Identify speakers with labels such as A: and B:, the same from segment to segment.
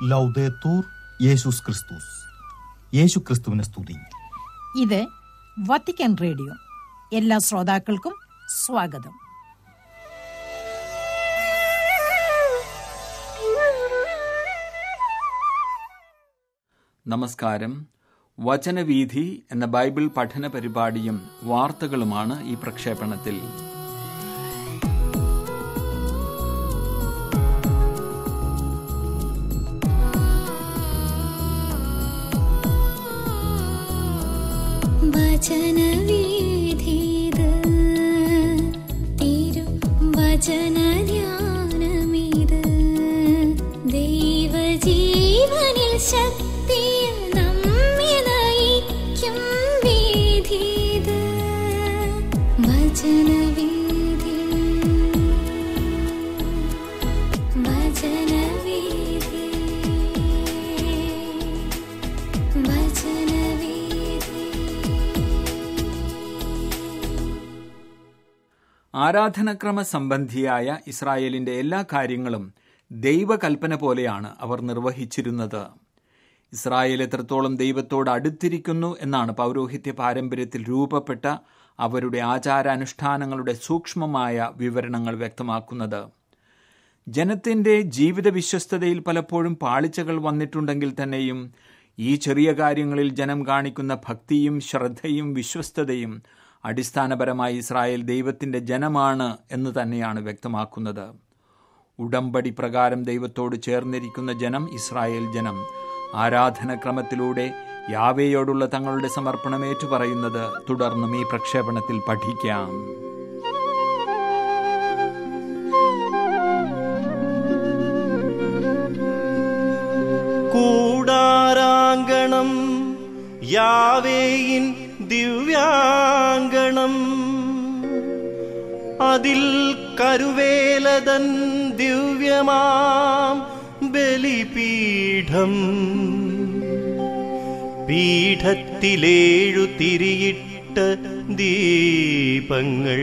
A: ലൗദേത്തൂർ യേശുസ് ക്രിസ്തുസ് യേശു ക്രിസ്തുവിനെ സ്തുതി
B: ഇത് വത്തിക്കാൻ റേഡിയോ എല്ലാ ശ്രോതാക്കൾക്കും സ്വാഗതം
C: നമസ്കാരം വചനവീഥി എന്ന ബൈബിൾ പഠന പരിപാടിയും വാർത്തകളുമാണ് ഈ പ്രക്ഷേപണത്തിൽ
D: വചനവീഥിത് തിരു വചനധ്യാനമിത് ദൈവജീവനിൽ ശക്തിയിൽ നമ്മെ നയിക്കും വീഥിത് വചനവീഥി വചനവീഥി വചനവീഥി
C: ആരാധനക്രമ സംബന്ധിയായ ഇസ്രായേലിന്റെ എല്ലാ കാര്യങ്ങളും ദൈവകൽപ്പന പോലെയാണ് അവർ നിർവഹിച്ചിരുന്നത് ഇസ്രായേൽ എത്രത്തോളം ദൈവത്തോട് അടുത്തിരിക്കുന്നു എന്നാണ് പൗരോഹിത്യ പാരമ്പര്യത്തിൽ രൂപപ്പെട്ട അവരുടെ ആചാരാനുഷ്ഠാനങ്ങളുടെ സൂക്ഷ്മമായ വിവരണങ്ങൾ വ്യക്തമാക്കുന്നത് ജനത്തിന്റെ ജീവിത വിശ്വസ്തതയിൽ പലപ്പോഴും പാളിച്ചകൾ വന്നിട്ടുണ്ടെങ്കിൽ തന്നെയും ഈ ചെറിയ കാര്യങ്ങളിൽ ജനം കാണിക്കുന്ന ഭക്തിയും ശ്രദ്ധയും വിശ്വസ്തതയും അടിസ്ഥാനപരമായി ഇസ്രായേൽ ദൈവത്തിന്റെ ജനമാണ് എന്ന് തന്നെയാണ് വ്യക്തമാക്കുന്നത് ഉടമ്പടി പ്രകാരം ദൈവത്തോട് ചേർന്നിരിക്കുന്ന ജനം ഇസ്രായേൽ ജനം ആരാധനക്രമത്തിലൂടെ യാവേയോടുള്ള തങ്ങളുടെ സമർപ്പണം ഏറ്റുപറയുന്നത് തുടർന്നും ഈ പ്രക്ഷേപണത്തിൽ പഠിക്കാം
E: കൂടാരാങ്കണം യാവേയിൻ ദിവ്യാങ്കണം അതിൽ കരുവേലതൻ ദിവ്യമാം ബലിപീഠം പീഠത്തിലേഴു തിരിയിട്ട ദീപങ്ങൾ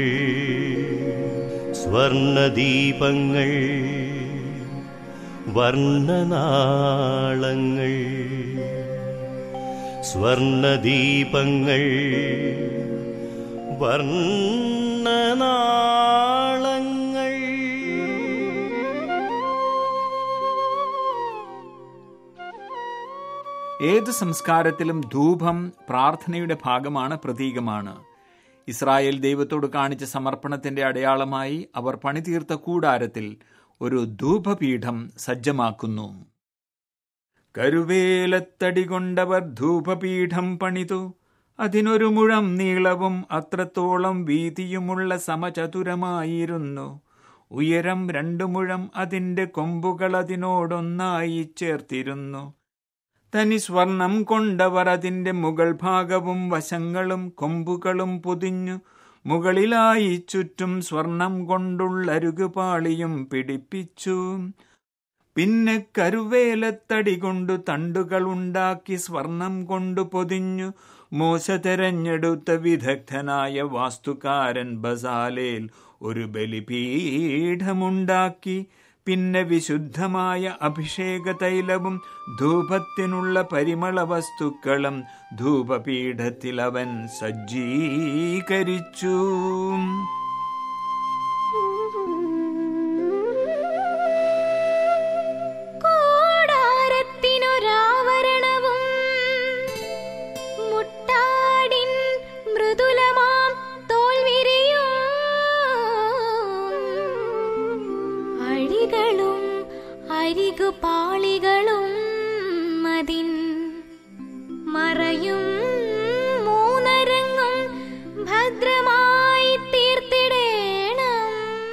E: സ്വർണദീപങ്ങൾ വർണ്ണനാളങ്ങൾ സ്വർണദീപങ്ങൾ വർണ്ണനാളങ്ങൾ
C: ഏത് സംസ്കാരത്തിലും ധൂപം പ്രാർത്ഥനയുടെ ഭാഗമാണ് പ്രതീകമാണ് ഇസ്രായേൽ ദൈവത്തോട് കാണിച്ച സമർപ്പണത്തിന്റെ അടയാളമായി അവർ പണിതീർത്ത കൂടാരത്തിൽ ഒരു ധൂപപീഠം സജ്ജമാക്കുന്നു കരുവേലത്തടി കൊണ്ടവർ ധൂപപീഠം പണിതു അതിനൊരു മുഴം നീളവും അത്രത്തോളം വീതിയുമുള്ള സമചതുരമായിരുന്നു ഉയരം രണ്ടു മുഴം അതിന്റെ കൊമ്പുകൾ അതിനോടൊന്നായി ചേർത്തിരുന്നു തനി സ്വർണം കൊണ്ടവർ അതിന്റെ മുകൾ ഭാഗവും വശങ്ങളും കൊമ്പുകളും പൊതിഞ്ഞു മുകളിലായി ചുറ്റും സ്വർണം കൊണ്ടുള്ളരുകുപാളിയും പിടിപ്പിച്ചു പിന്നെ കരുവേലത്തടി കൊണ്ടു തണ്ടുകൾ ഉണ്ടാക്കി സ്വർണം കൊണ്ടു പൊതിഞ്ഞു മോശ തെരഞ്ഞെടുത്ത വിദഗ്ധനായ വാസ്തുകാരൻ ബസാലേൽ ഒരു ബലിപീഠമുണ്ടാക്കി പിന്നെ വിശുദ്ധമായ അഭിഷേക തൈലവും ധൂപത്തിനുള്ള പരിമള വസ്തുക്കളും ധൂപപീഠത്തിൽ അവൻ സജ്ജീകരിച്ചു
D: കോടാരത്തിനൊരാവരണവും മുട്ടാടിൻ മൃദുലമാം തോൽവിരിയും അഴികളും അരികുപാളികളും അതിൻ മറയും മൂന്നരങ്ങും ഭദ്രമായി തീർത്തിടേണം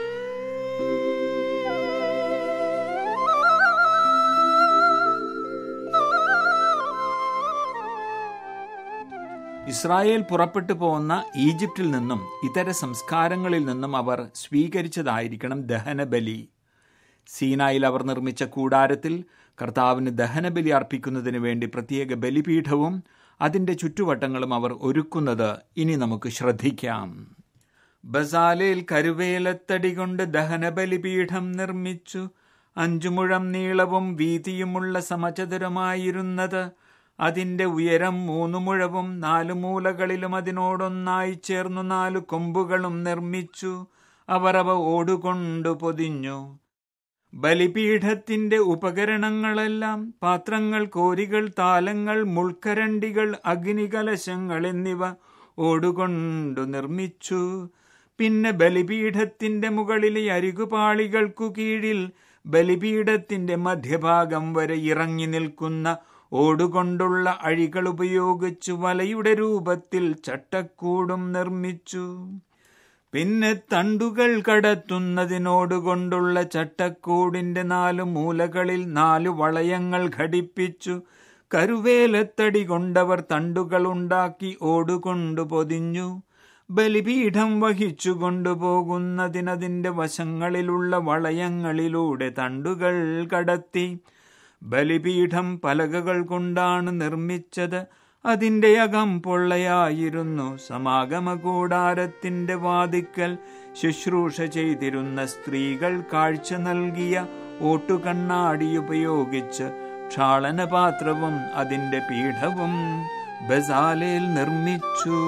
C: ഇസ്രായേൽ പുറപ്പെട്ടു പോകുന്ന ഈജിപ്തിൽ നിന്നും ഇതര സംസ്കാരങ്ങളിൽ നിന്നും അവർ സ്വീകരിച്ചതായിരിക്കണം ദഹനബലി സീനായിൽ അവർ നിർമ്മിച്ച കൂടാരത്തിൽ കർത്താവിന് ദഹനബലി അർപ്പിക്കുന്നതിന് വേണ്ടി പ്രത്യേക ബലിപീഠവും അതിന്റെ ചുറ്റുവട്ടങ്ങളും അവർ ഒരുക്കുന്നത് ഇനി നമുക്ക് ശ്രദ്ധിക്കാം ബസാലയിൽ കരുവേലത്തടി കൊണ്ട് ദഹനബലിപീഠം നിർമ്മിച്ചു അഞ്ചു മുഴം നീളവും വീതിയുമുള്ള സമചതുരമായിരുന്നത് അതിന്റെ ഉയരം മൂന്നു മുഴവും നാലു മൂലകളിലും അതിനോടൊന്നായി ചേർന്നു നാലു കൊമ്പുകളും നിർമ്മിച്ചു അവർ അവ ഓടുകൊണ്ടു പൊതിഞ്ഞു ബലിപീഠത്തിന്റെ ഉപകരണങ്ങളെല്ലാം പാത്രങ്ങൾ കോരികൾ താലങ്ങൾ മുൾക്കരണ്ടികൾ അഗ്നികലശങ്ങൾ എന്നിവ ഓടുകൊണ്ടു നിർമ്മിച്ചു പിന്നെ ബലിപീഠത്തിന്റെ മുകളിലെ അരികുപാളികൾക്കു കീഴിൽ ബലിപീഠത്തിന്റെ മധ്യഭാഗം വരെ ഇറങ്ങി നിൽക്കുന്ന ഓടുകൊണ്ടുള്ള അഴികൾ ഉപയോഗിച്ചു വലയുടെ രൂപത്തിൽ ചട്ടക്കൂടും നിർമ്മിച്ചു പിന്നെ തണ്ടുകൾ കടത്തുന്നതിനോടുകൊണ്ടുള്ള ചട്ടക്കൂടിന്റെ നാലു മൂലകളിൽ നാലു വളയങ്ങൾ ഘടിപ്പിച്ചു കരുവേലത്തടി കൊണ്ടവർ തണ്ടുകൾ ഉണ്ടാക്കി ഓടുകൊണ്ടു പൊതിഞ്ഞു ബലിപീഠം വഹിച്ചു കൊണ്ടുപോകുന്നതിനതിന്റെ വശങ്ങളിലുള്ള വളയങ്ങളിലൂടെ തണ്ടുകൾ കടത്തി ബലിപീഠം പലകകൾ കൊണ്ടാണ് നിർമ്മിച്ചത് അതിന്റെ അകം പൊള്ളയായിരുന്നു സമാഗമ കൂടാരത്തിന്റെ വാതിക്കൽ ശുശ്രൂഷ ചെയ്തിരുന്ന സ്ത്രീകൾ കാഴ്ച നൽകിയ ഓട്ടുകണ്ണാടി ഉപയോഗിച്ച് ക്ഷാളനപാത്രവും അതിന്റെ പീഠവും ബസാലയിൽ നിർമ്മിച്ചു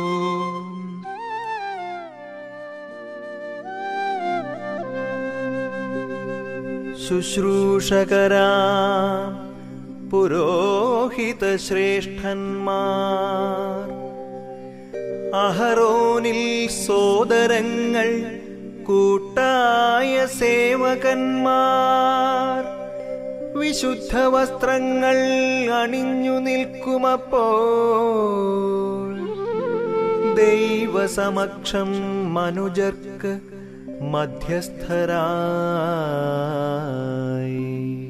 E: ശുശ്രൂഷകരാ പുരോഹിതശ്രേഷ്ഠന്മാർ അഹറോനിൽ സോദരങ്ങൾ കൂട്ടായ സേവകന്മാർ വിശുദ്ധ വസ്ത്രങ്ങൾ അണിഞ്ഞു നിൽക്കുമപ്പോൾ ദൈവസമക്ഷം മനുജർക്ക് മധ്യസ്ഥരായി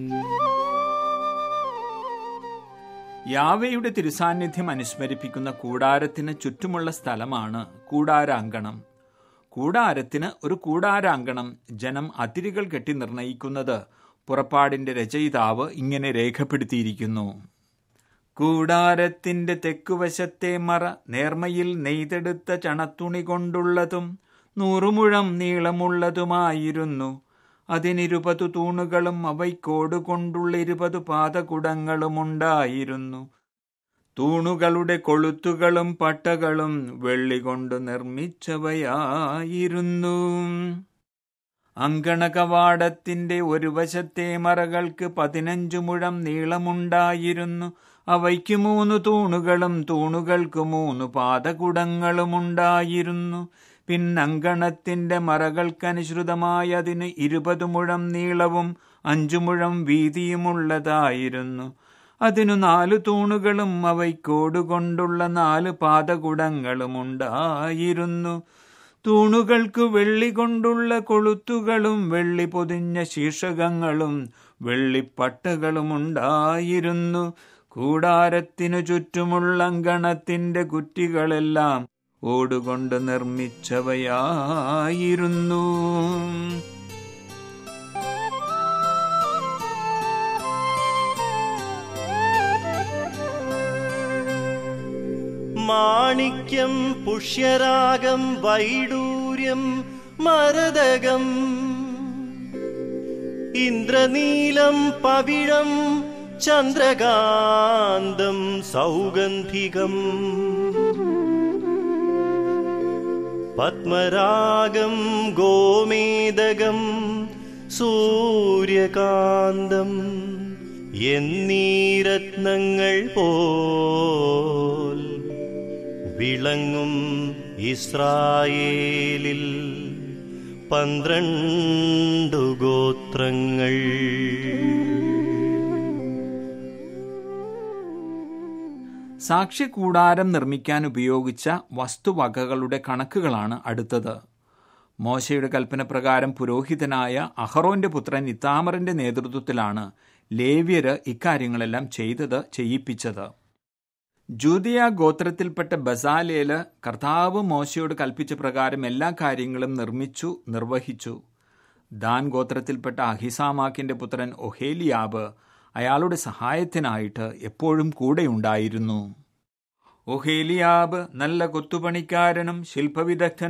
C: യാവയുടെ തിരുസാന്നിധ്യം അനുസ്മരിപ്പിക്കുന്ന കൂടാരത്തിന് ചുറ്റുമുള്ള സ്ഥലമാണ് കൂടാരാങ്കണം കൂടാരത്തിന് ഒരു കൂടാരാങ്കണം ജനം അതിരുകൾ കെട്ടി നിർണയിക്കുന്നത് പുറപ്പാടിന്റെ രചയിതാവ് ഇങ്ങനെ രേഖപ്പെടുത്തിയിരിക്കുന്നു കൂടാരത്തിന്റെ തെക്കുവശത്തെ മറ നേർമയിൽ നെയ്തെടുത്ത ചണത്തുണി കൊണ്ടുള്ളതും നൂറുമുഴം നീളമുള്ളതുമായിരുന്നു അതിനിരുപതു തൂണുകളും അവയ്ക്കോടുകൊണ്ടുള്ള ഇരുപത് പാതകുടങ്ങളും ഉണ്ടായിരുന്നു തൂണുകളുടെ കൊളുത്തുകളും പട്ടകളും വെള്ളി കൊണ്ട് നിർമ്മിച്ചവയായിരുന്നു അങ്കണകവാടത്തിന്റെ ഒരു വശത്തെ മറകൾക്ക് പതിനഞ്ചു മുഴം നീളമുണ്ടായിരുന്നു അവയ്ക്ക് മൂന്ന് തൂണുകളും തൂണുകൾക്ക് മൂന്ന് പാതകുടങ്ങളും ഉണ്ടായിരുന്നു പിന്നങ്കണത്തിന്റെ മറകൾക്കനുസൃതമായി അതിന് ഇരുപത് മുഴം നീളവും അഞ്ചു മുഴം വീതിയുമുള്ളതായിരുന്നു അതിനു നാലു തൂണുകളും അവയ്ക്കോടുകൊണ്ടുള്ള നാല് പാതകുടങ്ങളും ഉണ്ടായിരുന്നു തൂണുകൾക്ക് വെള്ളി കൊണ്ടുള്ള കൊളുത്തുകളും വെള്ളി പൊതിഞ്ഞ ശീർഷകങ്ങളും വെള്ളിപ്പട്ടകളും ഉണ്ടായിരുന്നു കൂടാരത്തിനു ചുറ്റുമുള്ള അങ്കണത്തിന്റെ കുറ്റികളെല്ലാം ഓടുകൊണ്ട് നിർമ്മിച്ചവയായിരുന്നു
E: മാണിക്യം പുഷ്യരാഗം വൈഡൂര്യം മരതകം ഇന്ദ്രനീലം പവിഴം ചന്ദ്രകാന്തം സൗഗന്ധികം പത്മരാഗം ഗോമേദകം സൂര്യകാന്തം എന്നീ രത്നങ്ങൾ പോൽ വിളങ്ങും ഇസ്രായേലിൽ പന്ത്രണ്ടു ഗോത്രങ്ങൾ
C: സാക്ഷ്യകൂടാരം നിർമ്മിക്കാൻ ഉപയോഗിച്ച വസ്തുവകകളുടെ കണക്കുകളാണ് അടുത്തത് മോശയുടെ കൽപ്പന പ്രകാരം പുരോഹിതനായ അഹറോന്റെ പുത്രൻ ഇത്താമറിന്റെ നേതൃത്വത്തിലാണ് ലേവ്യര് ഇക്കാര്യങ്ങളെല്ലാം ചെയ്തത് ചെയ്യിപ്പിച്ചത് ജൂതിയ ഗോത്രത്തിൽപ്പെട്ട ബസാലേല് കർത്താവ് മോശയോട് കൽപ്പിച്ച പ്രകാരം എല്ലാ കാര്യങ്ങളും നിർമ്മിച്ചു നിർവഹിച്ചു ദാൻ ഗോത്രത്തിൽപ്പെട്ട അഹിസാമാക്കിന്റെ പുത്രൻ ഒഹേലിയാബ് അയാളുടെ സഹായത്തിനായിട്ട് എപ്പോഴും കൂടെയുണ്ടായിരുന്നു ഒഹേലിയാബ് നല്ല കൊത്തുപണിക്കാരനും ശില്പവിദഗ്ധനും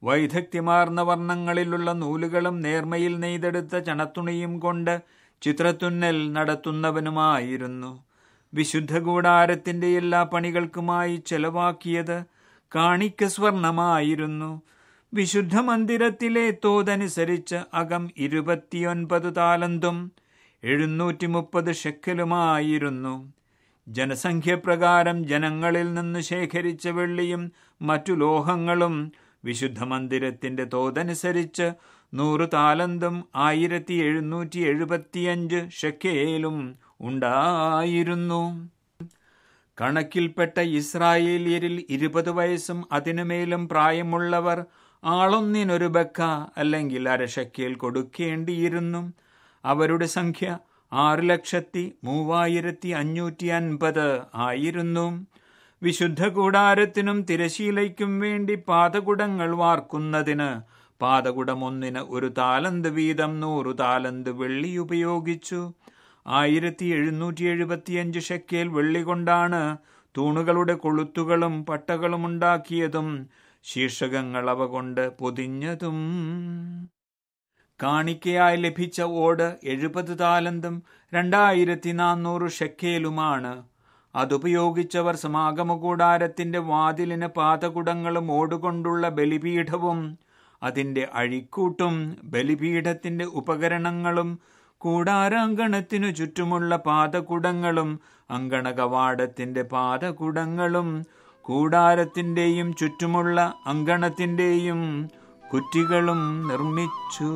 C: വൈദഗ്ധ്യമാർന്ന വർണ്ണങ്ങളിലുള്ള നൂലുകളും നേർമയിൽ നെയ്തെടുത്ത ചണത്തുണിയും കൊണ്ട് ചിത്രത്തുന്നൽ നടത്തുന്നവനുമായിരുന്നു വിശുദ്ധ കൂടാരത്തിന്റെ എല്ലാ പണികൾക്കുമായി ചെലവാക്കിയത് കാണിക്ക സ്വർണമായിരുന്നു വിശുദ്ധ മന്ദിരത്തിലെ തോതനുസരിച്ച് അകം ഇരുപത്തിയൊൻപത് താലന്തും എഴുന്നൂറ്റി മുപ്പത് ഷെക്കലുമായിരുന്നു ജനസംഖ്യപ്രകാരം ജനങ്ങളിൽ നിന്ന് ശേഖരിച്ച വെള്ളിയും മറ്റു ലോഹങ്ങളും വിശുദ്ധ മന്ദിരത്തിന്റെ തോതനുസരിച്ച് നൂറ് താലന്തും ആയിരത്തി എഴുന്നൂറ്റി എഴുപത്തിയഞ്ച് ഷെക്കേലും ഉണ്ടായിരുന്നു കണക്കിൽപ്പെട്ട ഇസ്രായേലിയരിൽ ഇരുപത് വയസ്സും അതിനുമേലും പ്രായമുള്ളവർ ആളൊന്നിനൊരു ബക്ക അല്ലെങ്കിൽ അരശക്കേൽ കൊടുക്കേണ്ടിയിരുന്നു അവരുടെ സംഖ്യ ആറ് ലക്ഷത്തി മൂവായിരത്തി അഞ്ഞൂറ്റി അൻപത് ആയിരുന്നു വിശുദ്ധ കൂടാരത്തിനും തിരശീലയ്ക്കും വേണ്ടി പാതകുടങ്ങൾ വാർക്കുന്നതിന് പാതകുടം ഒന്നിന് ഒരു താലന്ത് വീതം നൂറു താലന്ത് വെള്ളി ഉപയോഗിച്ചു ആയിരത്തി എഴുന്നൂറ്റി എഴുപത്തിയഞ്ച് ഷെക്കേൽ വെള്ളി കൊണ്ടാണ് തൂണുകളുടെ കൊളുത്തുകളും പട്ടകളും ഉണ്ടാക്കിയതും ശീർഷകങ്ങൾ അവ കൊണ്ട് പൊതിഞ്ഞതും കാണിക്കയായി ലഭിച്ച ഓട് എഴുപത് താലന്തും രണ്ടായിരത്തി നാനൂറ് ഷെക്കേലുമാണ് അതുപയോഗിച്ചവർ സമാഗമകൂടാരത്തിന്റെ വാതിലിന് പാതകുടങ്ങളും ഓടുകൊണ്ടുള്ള ബലിപീഠവും അതിന്റെ അഴിക്കൂട്ടും ബലിപീഠത്തിന്റെ ഉപകരണങ്ങളും കൂടാരാങ്കണത്തിനു ചുറ്റുമുള്ള പാതകുടങ്ങളും അങ്കണ കവാടത്തിന്റെ പാതകുടങ്ങളും കൂടാരത്തിന്റെയും ചുറ്റുമുള്ള അങ്കണത്തിന്റെയും കുറ്റികളും നിർമ്മിച്ചു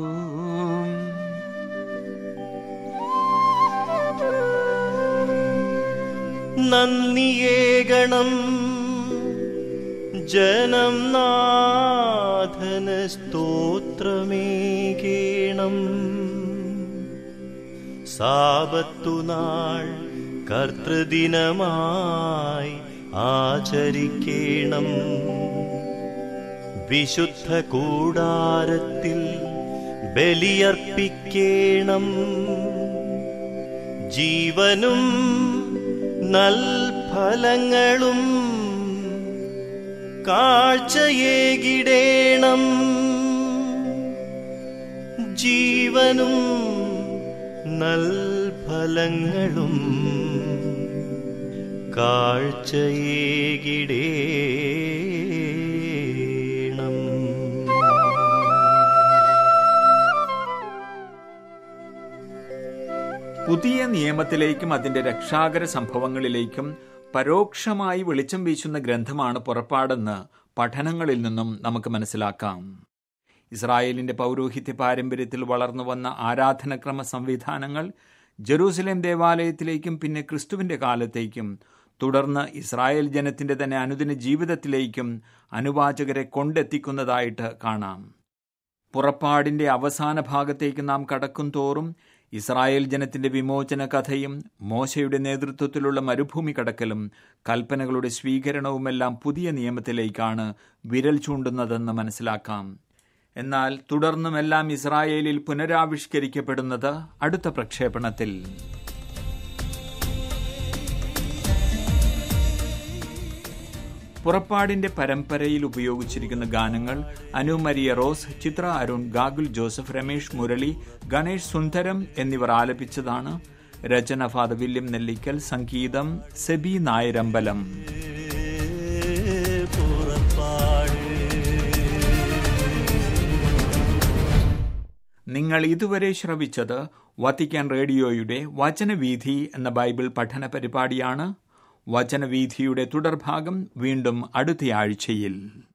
E: നന്ദിയേകണം ജനം നാഥന സ്തോത്രമേകേണം സാപത്തുനാൾ കർത്തൃദിനമായി ആചരിക്കേണം വിശുദ്ധ കൂടാരത്തിൽ ബലിയർപ്പിക്കേണം ജീവനും നൽഫലങ്ങളും കാഴ്ചയേകിടേണം ജീവനും നൽഫലങ്ങളും കാഴ്ചയേകിടേണം
C: പുതിയ നിയമത്തിലേക്കും അതിന്റെ രക്ഷാകര സംഭവങ്ങളിലേക്കും പരോക്ഷമായി വെളിച്ചം വീശുന്ന ഗ്രന്ഥമാണ് പുറപ്പാടെന്ന് പഠനങ്ങളിൽ നിന്നും നമുക്ക് മനസ്സിലാക്കാം ഇസ്രായേലിന്റെ പൗരോഹിത്യ പാരമ്പര്യത്തിൽ വളർന്നു വന്ന ആരാധനക്രമ സംവിധാനങ്ങൾ ജെറൂസലേം ദേവാലയത്തിലേക്കും പിന്നെ ക്രിസ്തുവിന്റെ കാലത്തേക്കും തുടർന്ന് ഇസ്രായേൽ ജനത്തിന്റെ തന്നെ അനുദിന ജീവിതത്തിലേക്കും അനുവാചകരെ കൊണ്ടെത്തിക്കുന്നതായിട്ട് കാണാം പുറപ്പാടിന്റെ അവസാന ഭാഗത്തേക്ക് നാം കടക്കും തോറും ഇസ്രായേൽ ജനത്തിന്റെ വിമോചന കഥയും മോശയുടെ നേതൃത്വത്തിലുള്ള മരുഭൂമി കടക്കലും കൽപ്പനകളുടെ സ്വീകരണവുമെല്ലാം പുതിയ നിയമത്തിലേക്കാണ് വിരൽ ചൂണ്ടുന്നതെന്ന് മനസ്സിലാക്കാം എന്നാൽ തുടർന്നുമെല്ലാം ഇസ്രായേലിൽ പുനരാവിഷ്കരിക്കപ്പെടുന്നത് അടുത്ത പ്രക്ഷേപണത്തിൽ പുറപ്പാടിന്റെ പരമ്പരയിൽ ഉപയോഗിച്ചിരിക്കുന്ന ഗാനങ്ങൾ അനു മരിയ റോസ് ചിത്ര അരുൺ ഗാഗുൽ ജോസഫ് രമേഷ് മുരളി ഗണേഷ് സുന്ദരം എന്നിവർ ആലപിച്ചതാണ് രചന ഫാദർ വില്യം നെല്ലിക്കൽ സംഗീതം സെബി നായരമ്പലം
E: പുറപ്പാട്
C: നിങ്ങൾ ഇതുവരെ ശ്രവിച്ചത് വത്തിക്കാൻ റേഡിയോയുടെ വചനവീഥി എന്ന ബൈബിൾ പഠന പരിപാടിയാണ് വചനവീഥിയുടെ തുടർഭാഗം വീണ്ടും അടുത്തയാഴ്ചയിൽ